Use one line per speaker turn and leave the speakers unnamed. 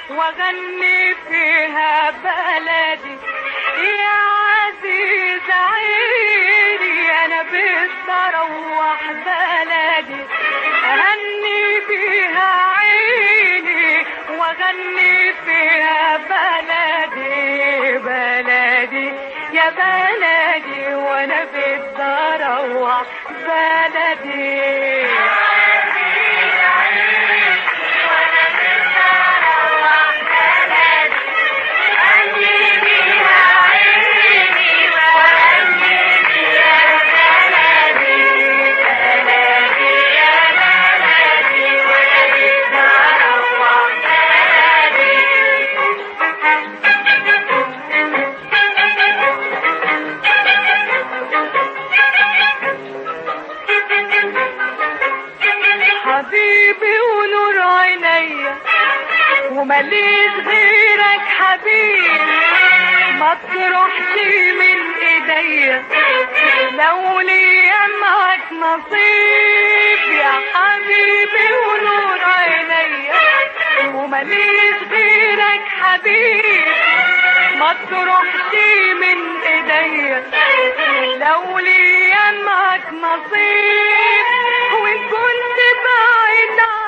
واغني فيها بلدي يا عزيز عيني انا بس اروح بلدي اهني بيها عيني واغني فيها بلدي بلدي يا بلدي وانا بدي اروح بلدي حبيبي ونور عينيا ومليش غيرك حبيب ما تروحش من ايديا لو ليا معك نصيب يا حبيبي ونور عينيا ومليش غيرك حبيب ما تروحش من ايديا لو ليا معك نصيب وان كنت بعيد